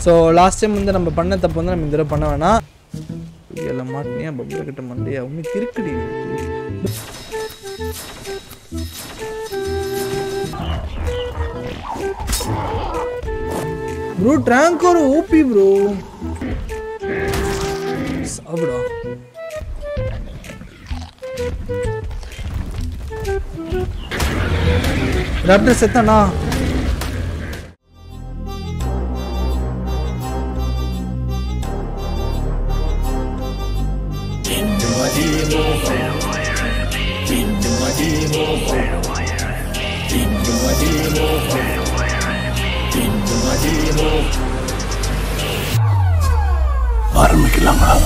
so last time வந்து நம்ம பண்ண தப்பு வந்து நம்ம இந்த தடவை பண்ண வேணாம் எல்லாம் மாட்டினியா பப்ள கிட்ட மண்டையா உண்மை கிறுக்கடி ப்ரோ ட்ராங்க் ஒரு ஓபி ப்ரோ சாப்பிடா ராப்டர் செத்தானா ஆரம்பிக்கலாங்களா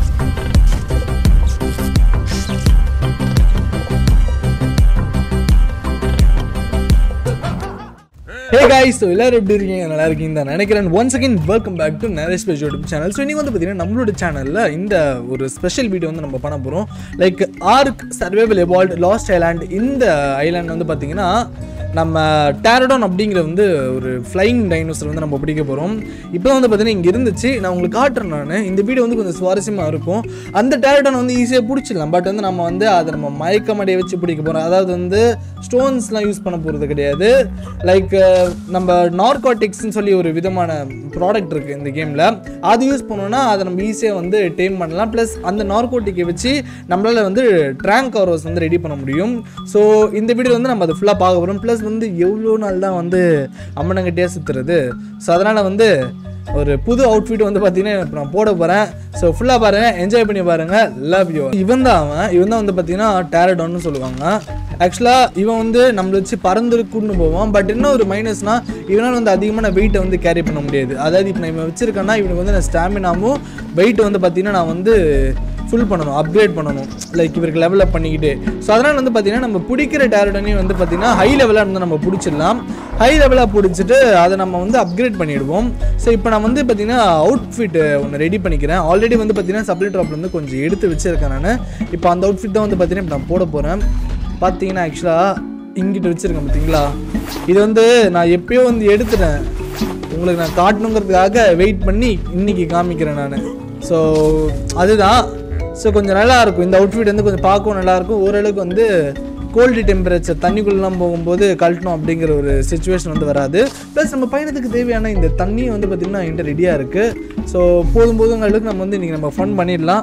ஹே காய்ஸ் ஸோ எல்லாரும் எப்படி இருக்கீங்க நல்லா இருக்கீங்க தான் நினைக்கிறேன் once again welcome back to Naresh page YouTube channel so இன்னைக்கு வந்து பார்த்தீங்கன்னா நம்மளோட சேனலில் இந்த ஒரு ஸ்பெஷல் வீடியோ வந்து நம்ம பண்ண போகிறோம் like ark survival evolved lost island இந்த ஐலாண்ட் வந்து பார்த்தீங்கன்னா நம்ம டேரடான் அப்படிங்கிற வந்து ஒரு ஃப்ளைங் டைனோசர் வந்து நம்ம பிடிக்க போகிறோம் இப்போ வந்து பார்த்தீங்கன்னா இங்கே இருந்துச்சு நான் உங்களுக்கு காட்டுறேன் நான் இந்த வீடியோ வந்து கொஞ்சம் சுவாரஸ்யமாக இருக்கும் அந்த டேரடான் வந்து ஈஸியாக பிடிச்சிடலாம் பட் வந்து நம்ம வந்து அதை நம்ம மயக்கமடைய வச்சு பிடிக்க போகிறோம் அதாவது வந்து ஸ்டோன்ஸ்லாம் யூஸ் பண்ண போகிறது கிடையாது லைக் நம்ம நார்காட்டிக்ஸ்னு சொல்லி ஒரு விதமான ப்ராடக்ட் இருக்குது இந்த கேமில் அது யூஸ் பண்ணோன்னா அதை நம்ம ஈஸியாக வந்து டேம் பண்ணலாம் ப்ளஸ் அந்த நார்கோட்டிக்கை வச்சு நம்மளால் வந்து ட்ராங்க் கவர்ஸ் வந்து ரெடி பண்ண முடியும் ஸோ இந்த வீடியோ வந்து நம்ம அதை ஃபுல்லாக பார்க்க போகிறோம் ப்ளஸ் வந்து எவ்வளோ நாள் தான் வந்து அம்மனங்கிட்டே சுற்றுறது ஸோ அதனால் வந்து ஒரு புது அவுட்ஃபிட் வந்து பார்த்தீங்கன்னா இப்போ நான் போட போகிறேன் ஸோ ஃபுல்லாக பாருங்கள் என்ஜாய் பண்ணி பாருங்கள் லவ் யூ இவன் தான் அவன் இவன் தான் வந்து பார்த்தீங்கன்னா டேரடான்னு சொல்லுவாங்க ஆக்சுவலாக இவன் வந்து நம்மளை வச்சு பறந்துருக்குன்னு போவான் பட் என்ன ஒரு மைனஸ்னால் இவனால் வந்து அதிகமான வெயிட்டை வந்து கேரி பண்ண முடியாது அதாவது இப்போ நான் இவன் வச்சிருக்கேன்னா இவனுக்கு வந்து நான் ஸ்டாமினாவும் வெயிட் வந்து பார்த்தீங்கன்னா நான் வந்து ஃபுல் பண்ணணும் அப்கிரேட் பண்ணணும் லைக் இவருக்கு லெவல் அப் பண்ணிக்கிட்டு ஸோ அதனால் வந்து பார்த்தீங்கன்னா நம்ம பிடிக்கிற டேரடனையும் வந்து பார்த்தீங்கன்னா ஹை லெவலாக இருந்து நம்ம பிடிச்சிடலாம் ஹை லெவலாக பிடிச்சிட்டு அதை நம்ம வந்து அப்கிரேட் பண்ணிடுவோம் ஸோ இப்போ நான் வந்து பார்த்தீங்கன்னா அவுட்ஃபிட் ஒன்று ரெடி பண்ணிக்கிறேன் ஆல்ரெடி வந்து பார்த்தீங்கன்னா சப்ளை ட்ராப்ல வந்து கொஞ்சம் எடுத்து வச்சிருக்கேன் நான் இப்போ அந்த அவுட்ஃபிட் தான் வந்து பார்த்தீங்கன்னா இப்போ நான் போட போகிறேன் பார்த்தீங்கன்னா ஆக்சுவலாக இங்கிட்ட வச்சுருக்கேன் பார்த்தீங்களா இது வந்து நான் எப்பயோ வந்து எடுத்துட்டேன் உங்களுக்கு நான் காட்டணுங்கிறதுக்காக வெயிட் பண்ணி இன்னைக்கு காமிக்கிறேன் நான் ஸோ அதுதான் ஸோ கொஞ்சம் நல்லா இருக்கும் இந்த அவுட்ஃபிட் வந்து கொஞ்சம் பார்க்கவும் நல்லா இருக்கும் ஓரளவுக்கு வந்து கோல்டு டெம்பரேச்சர் தண்ணிக்குள்ளெலாம் போகும்போது கழட்டணும் அப்படிங்கிற ஒரு சுச்சுவேஷன் வந்து வராது ப்ளஸ் நம்ம பயணத்துக்கு தேவையான இந்த தண்ணியும் வந்து பார்த்திங்கன்னா என்கிட்ட ரெடியாக இருக்குது ஸோ போதும் போதுங்க அளவுக்கு நம்ம வந்து இன்றைக்கி நம்ம ஃபன் பண்ணிடலாம்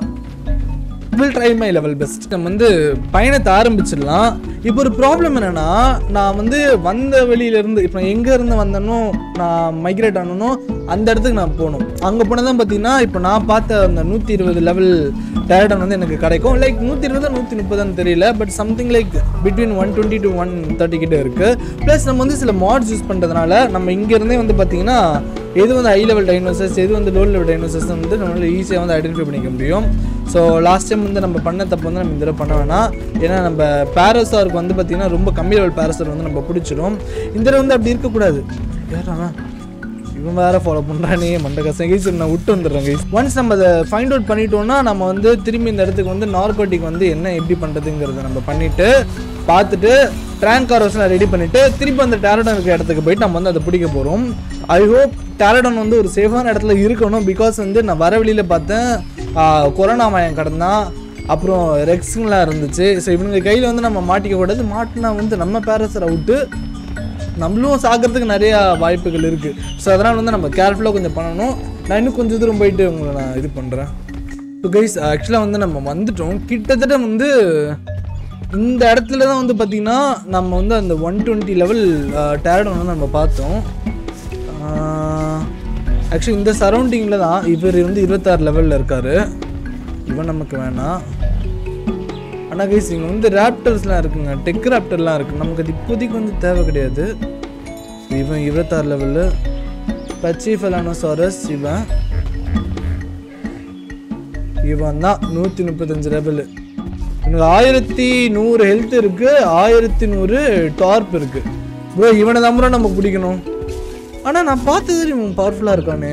will try my level best நம்ம வந்து பயணத்தை ஆரம்பிச்சிடலாம் இப்போ ஒரு ப்ராப்ளம் என்னென்னா நான் வந்து வந்த வெளியிலேருந்து இப்போ நான் எங்கே இருந்து வந்தனோ நான் மைக்ரேட் ஆனனோ அந்த இடத்துக்கு நான் போகணும் அங்கே போனால் தான் பார்த்தீங்கன்னா இப்போ நான் பார்த்த அந்த நூற்றி இருபது லெவல் டேரக்டன் வந்து எனக்கு கிடைக்கும் லைக் நூற்றி இருபது நூற்றி முப்பதுன்னு தெரியல but something like between one twenty to one thirty கிட்ட இருக்குது ப்ளஸ் நம்ம வந்து சில மாட்ஸ் யூஸ் பண்ணுறதுனால நம்ம இங்கேருந்தே வந்து பார்த்தீங்கன்னா எது வந்து ஹை லெவல் டைனோசர்ஸ் எது வந்து லோ லெவல் டைனோசர்ஸ் வந்து நம்மளால ஈஸியாக வந்து ஐடென்டிஃபை பண்ணிக்க முடியும் ஸோ லாஸ்ட் டைம் வந்து நம்ம பண்ண தப்பு வந்து நம்ம இந்த தடவை பண்ண வேணாம் ஏன்னா நம்ம பேரசாருக்கு வந்து பார்த்திங்கன்னா ரொம்ப கம்மி லெவல் பேரசார் வந்து நம்ம பிடிச்சிடும் இந்த தடவை வந்து அப்படி இருக்கக்கூடாது யாரா இவன் வேற ஃபாலோ பண்ணுறானே மண்ட கசம் கைஸ் நான் விட்டு வந்துடுறேன் கைஸ் ஒன்ஸ் நம்ம அதை ஃபைண்ட் அவுட் பண்ணிட்டோம்னா நம்ம வந்து திரும்பி இந்த இடத்துக்கு வந்து நார்கோட்டிக் வந்து என்ன எப்படி பண்ணுறதுங்கிறத நம்ம பண்ணிவிட்டு பார்த்துட்டு ட்ராங்க் காரோஸ்லாம் ரெடி பண்ணிவிட்டு திருப்பி அந்த டேரடான் இருக்கிற இடத்துக்கு போயிட்டு நம்ம வந்து அதை பிடிக்க போகிறோம் ஐ ஹோப் டேரடான் வந்து ஒரு சேஃபான இடத்துல இருக்கணும் பிகாஸ் வந்து நான் வர வழியில் பார்த்தேன் ஆஹ், கொரோனா மயம் கடந்தான் அப்புறம் ரெக்ஸுங்களாம் இருந்துச்சு ஸோ இவனுங்க கையில் வந்து நம்ம மாட்டிக்க கூடாது மாட்டினா வந்து நம்ம பேரஸர் அவுட்டு நம்மளும் சாகிறதுக்கு நிறையா வாய்ப்புகள் இருக்குது ஸோ அதனால் வந்து நம்ம கேர்ஃபுல்லாக கொஞ்சம் பண்ணணும் நான் இன்னும் கொஞ்சம் தூரம் போயிட்டு உங்களை நான் இது பண்ணுறேன் ஸோ கைஸ் ஆக்சுவலாக வந்து நம்ம வந்துட்டோம் கிட்டத்தட்ட வந்து இந்த இடத்துல தான் வந்து பார்த்திங்கன்னா நம்ம வந்து அந்த ஒன் டுவெண்ட்டி லெவல் டேரடன் வந்து நம்ம பார்த்தோம் ஆக்சுவலி இந்த சரௌண்டிங்கில் தான் இவர் வந்து இருபத்தாறு லெவலில் இருக்கார் இவன் நமக்கு வேணாம் ஆனால் கைஸ் இங்கே வந்து ரேப்டர்ஸ்லாம் இருக்குங்க டெக் ரேப்டர்லாம் இருக்குது நமக்கு அது இப்போதைக்கு வந்து தேவை கிடையாது இவன் இருபத்தாறு லெவலு பச்சிஃபலானோசாரஸ் இவன் இவன் தான் நூற்றி முப்பத்தஞ்சு லெவலு இவனுக்கு ஆயிரத்தி நூறு ஹெல்த் இருக்குது ஆயிரத்தி நூறு டார்ப் இருக்குது ப்ரோ இவனை தான் bro நம்ம பிடிக்கணும் ஆனால் நான் பார்த்தது இவன் பவர்ஃபுல்லாக இருக்கானே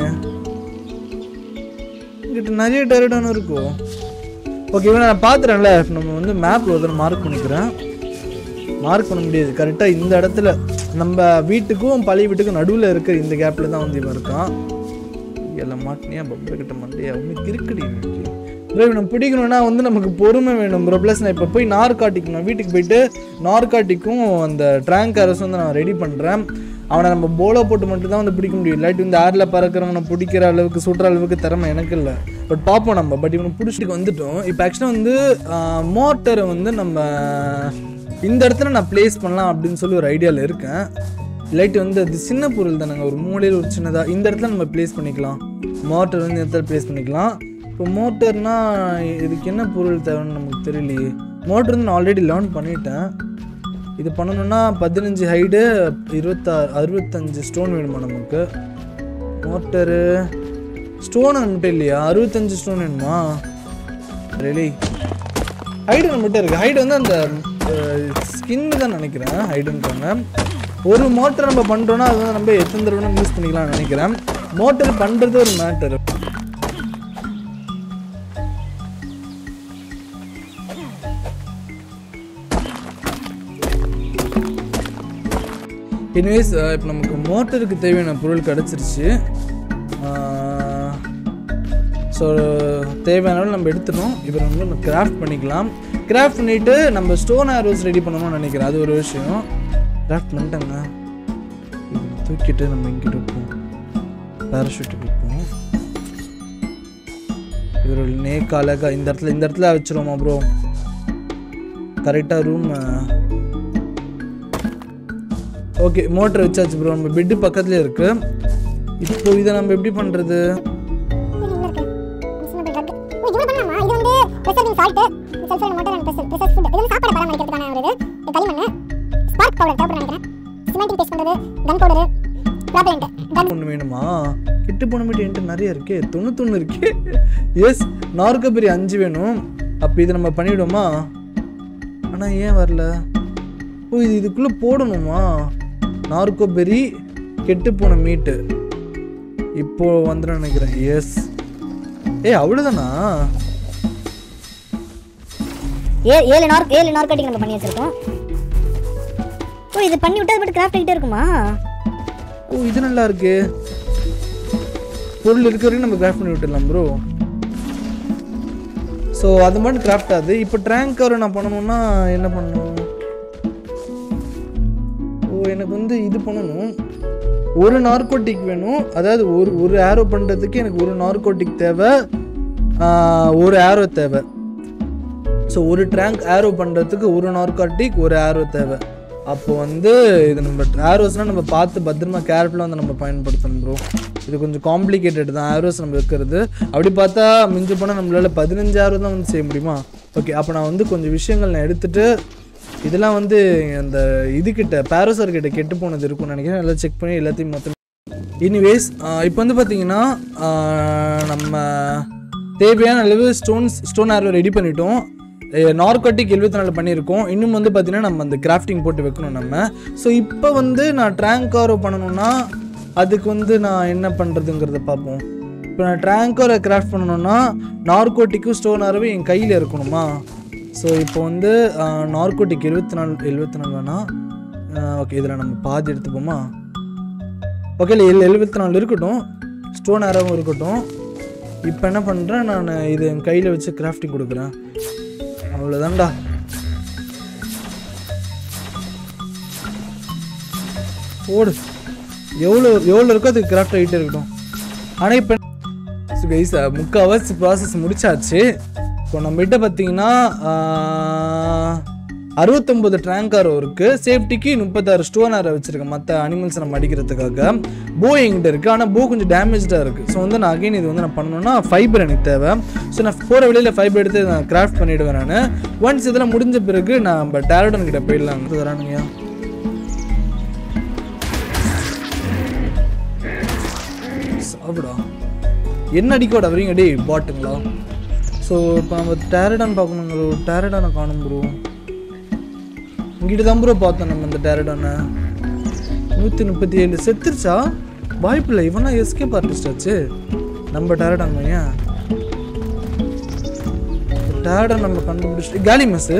இங்கிட்ட நிறைய டெரடானும் இருக்கும் ஓகே இவனை நான் பார்த்துறேன்ல நம்ம வந்து மேப்பில் ஒரு மார்க் பண்ணிக்கிறேன் மார்க் பண்ண முடியாது கரெக்டாக இந்த இடத்துல நம்ம வீட்டுக்கும் பழைய வீட்டுக்கும் நடுவில் இருக்கிற இந்த கேப்பில் தான் வந்து இவன் இருக்கான் எல்லாம் மாட்டினியா பம்பரை கிட்ட மண்டையா உண்மை கிறுக்கடி ப்ரோ இவனை பிடிக்கணும்னா வந்து நமக்கு பொறுமை வேணும் ப்ரோ ப்ளஸ் நான் இப்போ போய் நார்காட்டிக் நான் வீட்டுக்கு போயிட்டு நார்காட்டிக்கும் அந்த ட்ராங்க் அரசு வந்து நான் ரெடி பண்ணுறேன் அவனை நம்ம போலோ போட்டு மட்டும் தான் வந்து பிடிக்க முடியும் இல்லாட்டி வந்து ஏரில் பறக்கிறவனை பிடிக்கிற அளவுக்கு சுடுற அளவுக்கு திறமை எனக்கு இல்லை பட் பார்ப்போம் நம்ம பட் இவனை பிடிச்சிட்டு வந்துட்டோம் இப்போ ஆக்சுவலாக வந்து மோட்டரை வந்து நம்ம இந்த இடத்துல நான் ப்ளேஸ் பண்ணலாம் அப்படின்னு சொல்லி ஒரு ஐடியாவில் இருக்கேன் லைட் வந்து அது சின்ன பொருள் தானேங்க ஒரு மூலையில் ஒரு சின்னதாக இந்த இடத்துல நம்ம ப்ளேஸ் பண்ணிக்கலாம் மோட்டர் வந்து இந்த இடத்துல ப்ளேஸ் பண்ணிக்கலாம் இப்போ மோட்டர்னா இதுக்கு என்ன பொருள் தேவைன்னு நமக்கு தெரியலையே மோட்டர் வந்து நான் ஆல்ரெடி லேர்ன் பண்ணிட்டேன் இது பண்ணணும்னா பதினஞ்சு ஹைடு இருபத்தாறு அறுபத்தஞ்சு ஸ்டோன் வேணுமா நமக்கு மோட்டரு ஸ்டோன் நம்மகிட்ட இல்லையா அறுபத்தஞ்சு ஸ்டோன் வேணுமா ரெலி ஹைடு நம்மகிட்ட இருக்கு ஹைடு வந்து அந்த ஸ்கின்னு தான் நினைக்கிறேன் ஹைடுன்றாங்க ஒரு மோட்டர் நம்ம பண்ணுறோன்னா அது வந்து நம்ம எத்தனை தடவை யூஸ் பண்ணிக்கலாம்னு நினைக்கிறேன் மோட்டர் பண்ணுறது ஒரு மேட்டர் எனிவேஸ் இப்போ நமக்கு மோட்டருக்கு தேவையான பொருள் கிடச்சிருச்சு ஸோ தேவையான அளவு நம்ம எடுத்துட்டோம் இப்போ வந்து நம்ம கிராஃப்ட் பண்ணிக்கலாம் கிராஃப்ட் பண்ணிவிட்டு நம்ம ஸ்டோன் ஆரோஸ் ரெடி பண்ணணும்னு நினைக்கிறேன் அது ஒரு விஷயம் கிராஃப்ட் பண்ணிட்டேங்க இதை தூக்கிட்டு நம்ம இங்கிட்டு வைப்போம் பேராஷூட் வைப்போம் இவர் நேக் அழகா இந்த இடத்துல இந்த இடத்துல வச்சிருவோமா ப்ரோ கரெக்டாக ரூம் ஓகே மோட்டர் வச்சாச்சு ப்ரோ நம்ம பெட்டு பக்கத்துலேயே இருக்கு இப்போ இதை நம்ம எப்படி பண்ணுறது ஒன்று வேணுமா கிட்டு போன மீட்டு என்கிட்ட நிறைய இருக்கே தொண்ணூத்தொன்று இருக்கே எஸ் நார்கபெரி அஞ்சு வேணும் அப்போ இதை நம்ம பண்ணிவிடுவோமா ஆனால் ஏன் வரல ஓ இது இதுக்குள்ளே போடணுமா நார்கோபெரி கெட்டு போன மீட்டு இப்போ வந்துடும் நினைக்கிறேன் எஸ் ஏய் அவ்வளோதானா ஏ ஏழு நார்க் ஏழு நார்கட்டிங் நம்ம பண்ணி வச்சிருக்கோம் ஓ இது பண்ணி விட்டா அது மட்டும் கிராஃப்ட் ஆகிட்டே இருக்குமா ஓ இது நல்லா இருக்கு பொருள் இருக்க வரைக்கும் நம்ம கிராஃப்ட் பண்ணி விட்டுடலாம் ப்ரோ ஸோ அது மட்டும் கிராஃப்ட் ஆகுது இப்போ ட்ராங்க் கவர் நான் பண்ணணும்னா என்ன பண்ணணும் ஓ எனக்கு வந்து இது பண்ணணும் ஒரு நார்கோட்டிக் வேணும் அதாவது ஒரு ஒரு ஏரோ பண்ணுறதுக்கு எனக்கு ஒரு நார்கோட்டிக் தேவை ஆஹ், ஒரு ஏரோ தேவை ஸோ ஒரு ட்ராங்க் ஏரோ பண்ணுறதுக்கு ஒரு நார்காட்டிக் ஒரு ஏரோ தேவை அப்போ வந்து இது நம்ம ஏரோஸ்னால் நம்ம பார்த்து பத்திரமா கேர்ஃபுல்லாக வந்து நம்ம பயன்படுத்தணும் ப்ரோ இது கொஞ்சம் காம்ப்ளிகேட்டட் தான் ஏரோஸ் நம்ம இருக்கிறது அப்படி பார்த்தா மிஞ்சி போனால் நம்மளால பதினஞ்சு ஏரோ தான் வந்து செய்ய முடியுமா ஓகே அப்போ நான் வந்து கொஞ்சம் விஷயங்கள் நான் எடுத்துட்டு இதெல்லாம் வந்து அந்த இதுக்கிட்ட பேரோசர் கிட்ட கெட்டு போனது இருக்கும்னு நினைக்கிறேன் எல்லாம் செக் பண்ணி எல்லாத்தையும் மொத்தம் எனிவேஸ் இப்போ வந்து பார்த்தீங்கன்னா ஆஹ், நம்ம தேவையான அளவு ஸ்டோன்ஸ் ஸ்டோன் ஆரோ ரெடி பண்ணிட்டோம் நார்கட்டிக் எழுபத்தி நாலு பண்ணியிருக்கோம் இன்னும் வந்து பார்த்தீங்கன்னா நம்ம அந்த கிராஃப்டிங் போட்டு வைக்கணும் நம்ம ஸோ இப்போ வந்து நான் ட்ராங்க் ஆரோ பண்ணணும்னா அதுக்கு வந்து நான் என்ன பண்ணுறதுங்கிறத பார்ப்போம் இப்போ நான் ட்ராங்கரை கிராஃப்ட் பண்ணணும்னா நார்கோட்டிக்கும் ஸ்டோன் ஆரவே என் கையில் இருக்கணுமா ஸோ இப்போ வந்து நார்கோட்டிக் எழுபத்தி நாலு எழுபத்தி நாலு வேணாம் ஓகே இதில் நம்ம பாதி எடுத்துப்போமா ஓகே இல்லை இல்லை எழுபத்தி நாலு இருக்கட்டும் ஸ்டோன் ஆரவும் இருக்கட்டும் இப்போ என்ன பண்ணுறேன் நான் இது என் கையில் வச்சு கிராஃப்டிங் கொடுக்குறேன் அவ்வளோதான்டா ஓடு எவ்வளோ எவ்வளோ இருக்கோ அதுக்கு கிராஃப்ட் ஆகிட்டே இருக்கட்டும் ஆனால் இப்போ ஸோ கைஸ் முக்கால்வாசி ப்ராசஸ் முடிச்சாச்சு இப்போ நம்மகிட்ட பார்த்தீங்கன்னா அறுபத்தொம்பது ட்ராங்காரோ இருக்குது சேஃப்டிக்கு முப்பத்தாறு ஸ்டோன் ஆரை வச்சுருக்கேன் மற்ற அனிமல்ஸை நம்ம அடிக்கிறதுக்காக போ என்கிட்ட இருக்குது ஆனால் போ கொஞ்சம் டேமேஜாக இருக்குது ஸோ வந்து நான் அகைன் இது வந்து நான் பண்ணணும்னா ஃபைபர் எனக்கு தேவை ஸோ நான் போகிற வழியில் ஃபைபர் எடுத்து நான் கிராஃப்ட் பண்ணிவிடுவேன் நான் ஒன்ஸ் இதெல்லாம் முடிஞ்ச பிறகு நான் நம்ம டேரடன் கிட்ட போயிடலாம் தரானுங்கய்யா சாப்பிடா என்ன அடிக்கோட வரீங்க டேய் பாட்டுங்களா ஸோ இப்போ நம்ம டேரடான் பார்க்கணுங்க ப்ரோ டேரடானை காணும் ப்ரோ இங்கிட்ட தான் ப்ரோ பார்த்தோம் நம்ம இந்த டேரடானை நூற்றி முப்பத்தி ஏழு செத்துருச்சா வாய்ப்பில்லை இவனா எஸ்கேப் ஆர்டிஸ்ட் ஆச்சு நம்ம டேரடான் பையன் டேரடான் நம்ம கண்டுபிடிச்சிட்டு காலி மஸ்ஸு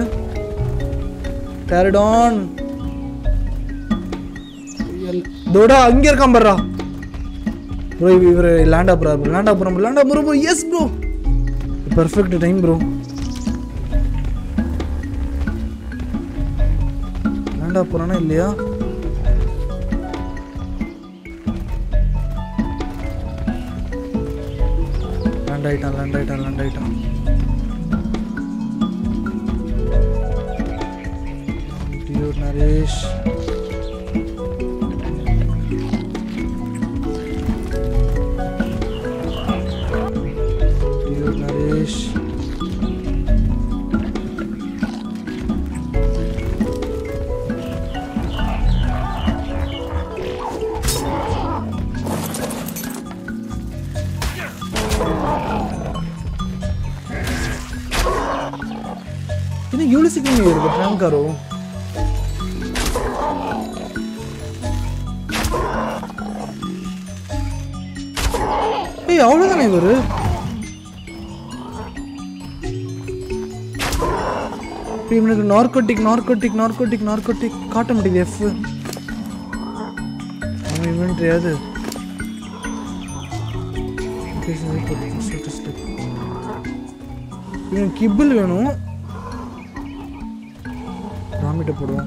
டேரடான் தோடா அங்கே இருக்கான் பர்றா ப்ரோ இவர் லேண்டா ப்ரோ லேண்டா ப்ரோ லேண்டா bro bro yes bro perfect time bro லேண்டா போகிறானா இல்லையா லேண்ட் ஆயிட்டான் லேண்ட் ஆயிட்டான் லேண்ட் ஆயிட்டான் டியூட் நரேஷ் டியூட் நரேஷ் இது இவ்வளோ சீக்கிரம் இருக்கு ட்ராங்காரோ ஏய் அவ்வளோதானே இவரு இப்ப இவனுக்கு நார்கோட்டிக் நார்கோட்டிக் நார்கோட்டிக் நார்கோட்டிக் காட்ட முடியுது எஃப் அவன் இவன்றியாது இவன் கிபிள் வேணும் ராமிட்ட போடுவோம்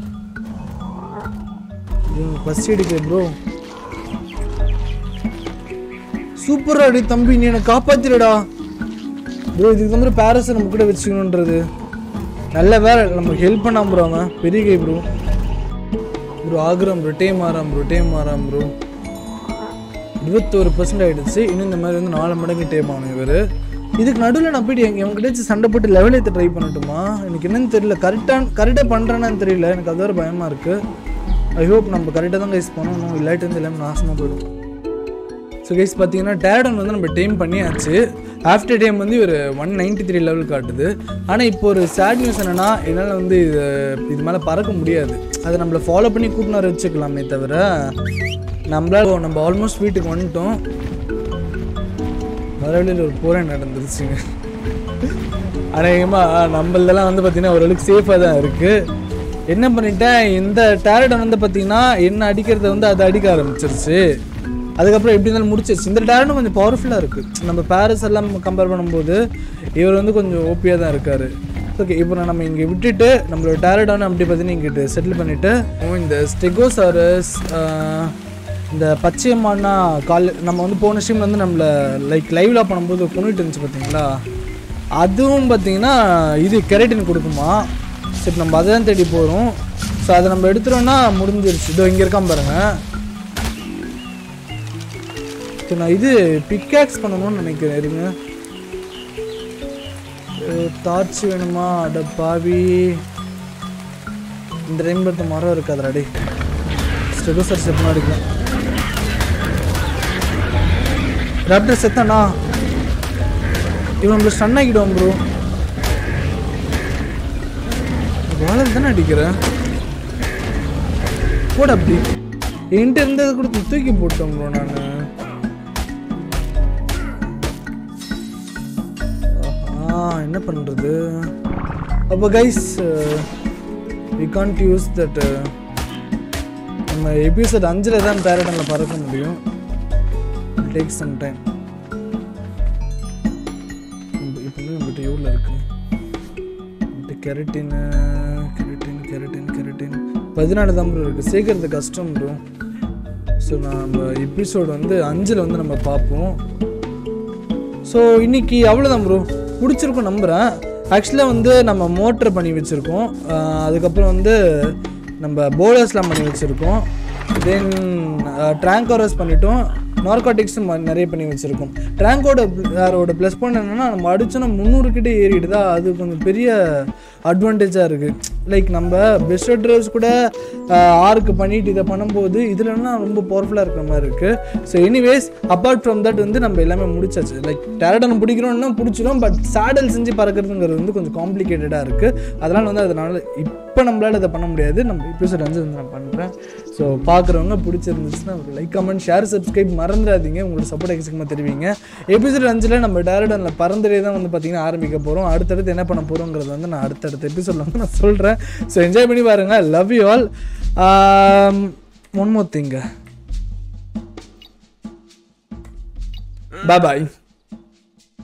இவன் பஸ் எடுக்கல ப்ரோ சூப்பரா அடி தம்பி நீ என்னை காப்பாத்திரடா ப்ரோ இதுக்கு தான் ப்ரோ பேரஸை நம்ம கூட வச்சுக்கணுன்றது நல்ல வேற நமக்கு ஹெல்ப் பண்ணாம ப்ரோ அவன் பெரிய கை ப்ரோ ப்ரோ ஆகுறான் ப்ரோ டேம் ஆறாம் ப்ரோ டேம் ஆறாம் ப்ரோ இருபத்தோரு பர்சன்ட் ஆயிடுச்சு இன்னும் இந்த மாதிரி வந்து நாலு மடங்கு டேம் ஆகணும் இவர் இதுக்கு நடுவில் நான் போயிட்டு எங்க எவங்கிட்ட சண்டை போட்டு லெவல் ஏற்ற ட்ரை பண்ணட்டுமா எனக்கு என்னன்னு தெரியல கரெக்டாக கரெக்டாக பண்ணுறேன்னு தெரியல எனக்கு அது ஒரு பயமாக இருக்குது ஐ ஹோப் நம்ம கரெக்டாக தான் கைஸ் பண்ணணும் இல்லாட்டி வந்து எல்லாமே நாசமாக போயிடும் ஸோ கைஸ் பார்த்தீங்கன்னா டேடன் வந்து நம்ம டைம் பண்ணியாச்சு ஆஃப்டர் டைம் வந்து ஒரு ஒன் நைன்டி த்ரீ லெவல் காட்டுது ஆனால் இப்போ ஒரு சேட் நியூஸ் என்னன்னா என்னால் வந்து இது இது மேலே பறக்க முடியாது அதை நம்மளை ஃபாலோ பண்ணி கூட்டினார் வச்சுக்கலாமே தவிர நம்மளால நம்ம ஆல்மோஸ்ட் வீட்டுக்கு வந்துட்டோம் மறுபடியும் ஒரு போரே நடந்துருச்சுங்க அநேகமாக நம்மளதெல்லாம் வந்து பார்த்தீங்கன்னா ஓரளவுக்கு சேஃபாக தான் இருக்குது என்ன பண்ணிட்டேன் இந்த டேரடன் வந்து பார்த்தீங்கன்னா என்ன அடிக்கிறத வந்து அதை அடிக்க ஆரம்பிச்சிருச்சு அதுக்கப்புறம் எப்படி இருந்தாலும் முடிச்சிருச்சு இந்த டேரடும் கொஞ்சம் பவர்ஃபுல்லாக இருக்குது நம்ம பேரஸ் எல்லாம் கம்பேர் பண்ணும்போது இவர் வந்து கொஞ்சம் ஓப்பியாக தான் இருக்கார் ஓகே இப்போ நம்ம இங்கே விட்டுட்டு நம்மளோட டேரடான அப்படி பார்த்தீங்கன்னா இங்கிட்டு செட்டில் பண்ணிவிட்டு இந்த ஸ்டெகோசாரஸ் இந்த பச்சையம்மானா கால் நம்ம வந்து போன ஸ்ட்ரீம் வந்து நம்மளை லைக் லைவ்ல பண்ணும்போது கொண்டுட்டு இருந்துச்சு பார்த்தீங்களா அதுவும் பார்த்தீங்கன்னா இது கெரட்டின் கொடுக்குமா சரி நம்ம அதை தான் தேடி போகிறோம் ஸோ அதை நம்ம எடுத்துட்டோம்னா முடிஞ்சிருச்சு இதோ இங்கே இருக்கான் பாருங்க சரி நான் இது பிக்காக்ஸ் பண்ணணும்னு நினைக்கிறேன் இருங்க டார்ச் வேணுமா அட பாவி இந்த டைம் பார்த்த மரம் இருக்காதுடா டே ஸ்டெகோசர் ஸ்டெப் அடிக்கலாம் ராப்டர் செத்தானா இவன் நம்மள ஸ்டன் ஆகிடுவான் ப்ரோ வாழல் தானே அடிக்கிறேன் போட அப்படி என்கிட்ட இருந்ததை கொடுத்து தூக்கி போட்டோம் ப்ரோ நான் என்ன பண்ணுறது அப்போ guys we can't use that நம்ம எபிசோட் அஞ்சில் தான் பேரடனில் பறக்க முடியும் டேக் சம் டைம் இப்போ நம்மகிட்ட எவ்வளோ இருக்கு நம்மகிட்ட கெரட்டின் கெரட்டின் கெரட்டின் கெரட்டின் பதினாலு தான் ப்ரோ இருக்குது சேர்க்கறது கஷ்டம் ப்ரோ ஸோ நம்ம எபிசோடு வந்து அஞ்சில் வந்து நம்ம பார்ப்போம் ஸோ இன்னைக்கு அவ்வளோதான் ப்ரோ பிடிச்சிருக்கும் நம்புகிறேன் ஆக்சுவலாக வந்து நம்ம மோட்டர் பண்ணி வச்சுருக்கோம் அதுக்கப்புறம் வந்து நம்ம போலர்ஸ்லாம் பண்ணி வச்சுருக்கோம் தென் ட்ராங்கோரஸ் பண்ணிட்டோம் நார்காட்டிக்ஸும் நிறைய பண்ணி வச்சுருக்கோம் ட்ராங்கோட யாரோட ப்ளஸ் பாயிண்ட் என்னென்னா நம்ம அடிச்சோன்னா முந்நூறு கிட்டே ஏறிடுதா அது கொஞ்சம் பெரிய அட்வான்டேஜாக இருக்குது லைக் நம்ம பெஸ்ட் ட்ரைவர்ஸ் கூட ஆருக்கு பண்ணிட்டு இதை பண்ணும்போது இதுலன்னா ரொம்ப பவர்ஃபுல்லாக இருக்கிற மாதிரி இருக்குது so anyways apart from that வந்து நம்ம எல்லாமே முடிச்சாச்சு லைக் டேரடன் பிடிக்கிறோம்னா பிடிச்சிடும் பட் சேடல் செஞ்சு பறக்கிறதுங்கிறது வந்து கொஞ்சம் காம்ப்ளிகேட்டடாக இருக்குது அதனால் வந்து அதனால் இப்போ நம்மளால் இதை பண்ண முடியாது நம்ம எபிசோட் அஞ்சு வந்து நான் பண்ணுறேன் ஸோ பார்க்குறவங்க பிடிச்சிருந்துச்சுன்னா ஒரு லைக் கமெண்ட் ஷேர் சப்ஸ்கிரைப் மறந்துடாதீங்க உங்களோட சப்போர்ட் எக்ஸிகமாக தெரிவிங்க எபிசோட் அஞ்சில் நம்ம டேரடனில் பறந்துடே தான் வந்து பார்த்திங்கன்னா ஆரம்பிக்க போகிறோம் அடுத்தடுத்து என்ன பண்ண போகிறோங்கிறது வந்து நான் அடுத்தடுத்த எபிசோடில் வந்து நான் சொல்கிறேன் ஸோ என்ஜாய் பண்ணி பாருங்கள் love you all one more thing bye bye